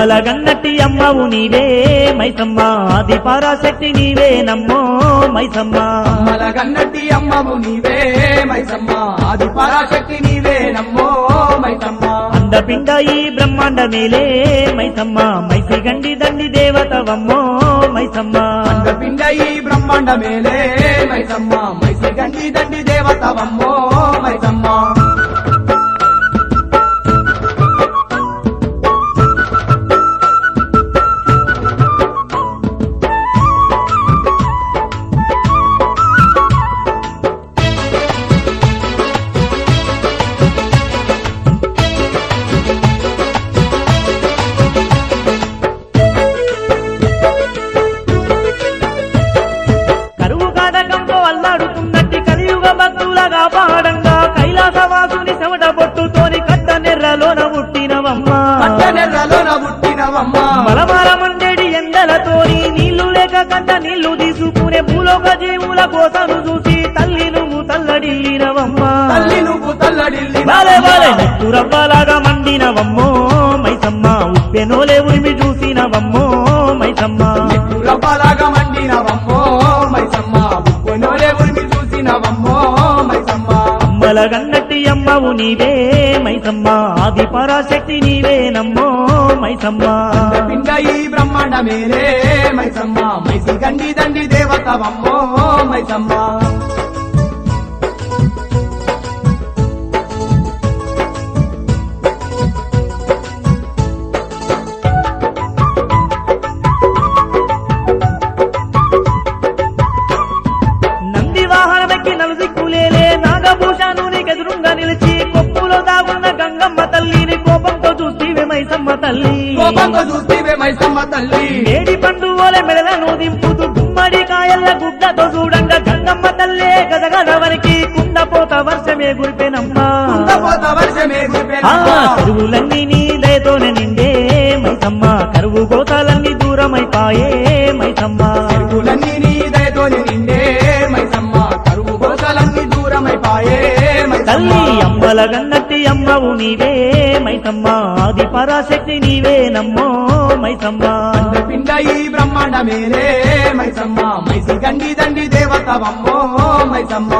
అమ్మల గన్నట్టి అమ్మవు నీవే మైసమ్మ ఆది పరాశక్తి నీవే నమ్మో మైసమ్మ అమ్మల గన్నట్టి అమ్మవు నీవే మైసమ్మ ఆది పరాశక్తి నీవే నమ్మో మైసమ్మ అండపిండ ఈ బ్రహ్మాండ మేలే మైసమ్మ మైసి గండి దండి దేవతవమ్మో మైసమ్మ అండపిండ ఈ బ్రహ్మాండ మేలే మైసమ్మ మైసి గండి దండి దేవతవమ్మో మైసమ్మ కరువు కాటకంతో అల్లాడుతున్నట్టి కలియుగ భక్తులగా పాడంగా కైలాసవాసుని చెమట బొట్టుతోని కట్ట నెర్రలోన పుట్టినవమ్మా పట్టనెర్రలోన పుట్టినవమ్మ మలమాల మండేడి ఎండలతోని నీళ్లు లేక కంట నీళ్లు తీసుకునే భూలోక జీవుల కోసను చూసి తల్లి నువ్వు తల్లడిల్లినవమ్మా తల్లి నువ్వు తల్లడిల్లి వాలే వాలే నెత్తురవ్వలాగా మండినవమ్మో మైసమ్మ ఉప్పెనోలే ఉరిమి చూసినవమ్మో మైసమ్మ రవ్వలాగా మండినవమ్మో మైసమ్మ ఉప్పునోలే ఉరిమి చూసినవమ్మో మైసమ్మ అమ్మల గన్నట్టి అమ్మవు నీవే మైసమ్మ ఆది పరాశక్తి నీవే నమ్మో మైసమ్మ పిండ ఈ బ్రహ్మాండ మేలే మైసమ్మ మైసి గండి దండి దేవతవమ్మో మైసమ్మ నంది వాహనమెక్కి నలుదిక్కులేలే నాగభూషణుని ఎదురుంగా నిలిచి కొప్పులో దాగున్న గంగమ్మ తల్లిని కోపంతో చూస్తీవే మైసమ్మ తల్లి కోపంతో చూస్తేవే మైసమ్మ తల్లి మేడి పండు ఓలె మెడలను దింపుతూ గుమ్మడి కాయల్ల గుడ్డతో చూడంగా గంగమ్మ తల్లే గదగదవరికి కుండపోత వర్షమే గురిపెనమ్మా కుండపోత వర్షమే ఆ గురిపెనమ్మా. చెరువులన్నీ నీ దయతోనే నిండే మైసమ్మ కరువు గోతాలన్నీ దూరమైపాయే మైసమ్మ చెరువులన్నీ నీ దయతోని నిండే మైసమ్మ కరువు గోసలన్నీ దూరమైపాయే మైసమ్మ తల్లి అమ్మల గన్నట్టి అమ్మవు నీవే మైసమ్మ ఆది పరాశక్తి నీవే నమ్మో మైసమ్మ పిండ ఈ బ్రహ్మాండ మేలే మైసమ్మ మైసి గండి దండి దేవతవమ్మో మైసమ్మ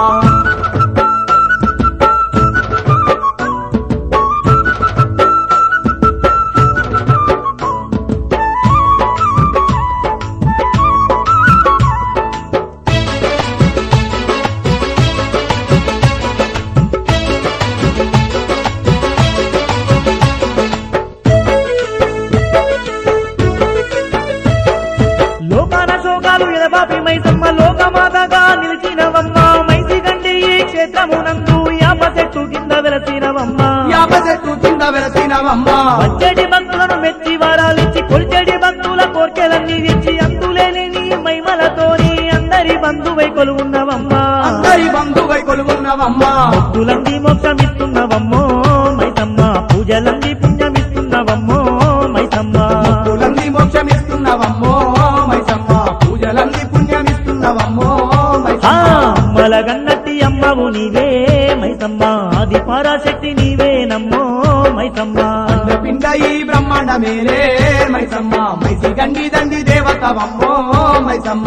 లోకాన శోకాలు ఎడబాపి మైసమ్మ లోకమాతగా నిలిచినవమ్మ మైసి గండి ఈ క్షేత్రమునందు యాప చెట్టు కింద వెలసినవమ్మ యాప చెట్టు కింద వెలసినవమ్మ వచ్చేటి భక్తులను మెచ్చి వరాలిచ్చి కొలిచేటి భక్తుల కోర్కెలన్నీ ఇచ్చి అందులేని నీ మైమలతోని అందరి బంధువై కొలువున్నవమ్మ అందరి బంధువై కొలువున్నవమ్మ భక్తులంది మోక్షమిస్తున్నవమ్మో మైసమ్మ పూజలంది పుణ్యమిస్తున్నవమ్మో మైసమ్మ పూలంది మోక్షమిస్తున్నవమ్మో మైసమ్మ పూజలంది పుణ్యమిస్తున్నవమ్మో ఆ మైసమ్మ అమ్మల గన్నట్టి అమ్మవు నీవే మైసమ్మ ఆది పరాశక్తి నీవే నమ్మో మైసమ్మ పిండ ఈ బ్రహ్మాండ మేలే మైసమ్మ మైసి గండి దండి దేవతవమ్మో మైసమ్మ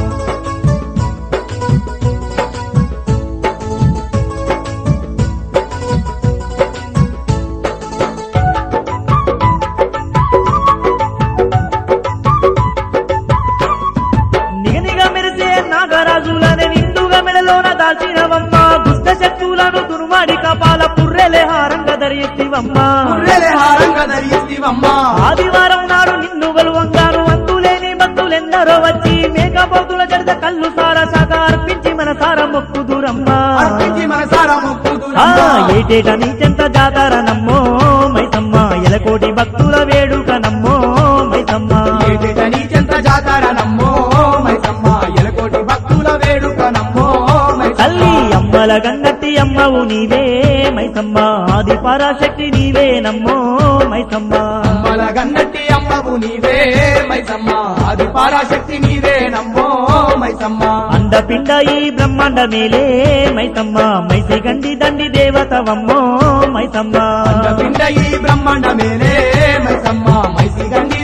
నిగనిగ మెరిసే నాగరాజులనే నిండుగా మెడలోన దాల్చినవమ్మ దుష్ట శక్తులను దుర్మాడి కపాల పుర్రెలే హారంగా ధరిస్తివమ్మ పుర్రెలే హారంగా ధరిస్తివమ్మ ఆదివారం నాడు నిన్ను గలువంగాను అందులేని భక్తులెందరో వచ్చి మేకపోతుల జడత కళ్ళు సార శాఖ అర్పించి మన సార మొక్కు దూరమ్మ అర్పించి మనసార ఆ మొక్కుదురమ్మ ఏటేట నీ చెంత జాతర నమ్మో మైసమ్మ ఎలకోటి భక్తుల వేడుక నమ్మో మైసమ్మ ఏటేట నీ చెంత జాతర నమ్మో మైసమ్మ ఎలకోటి భక్తుల వేడుక నమ్మో తల్లి మైసమ్మ అమ్మల గన్నట్టి అమ్మవు నీవే మైసమ్మ ఆది పరాశక్తి నీవే నమ్మో మైసమ్మ అమ్మల గన్నట్టి అమ్మవు నీవే మైసమ్మ ఆది పరాశక్తి నీవే నమ్మో మైసమ్మ అండపిండ ఈ బ్రహ్మాండ మేలే మైసమ్మ మైసి గండి దండి దేవతవమ్మో మైసమ్మ పిండ ఈ బ్రహ్మాండ మేలే మైసమ్మ మైసి గండి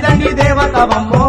కావమ్మో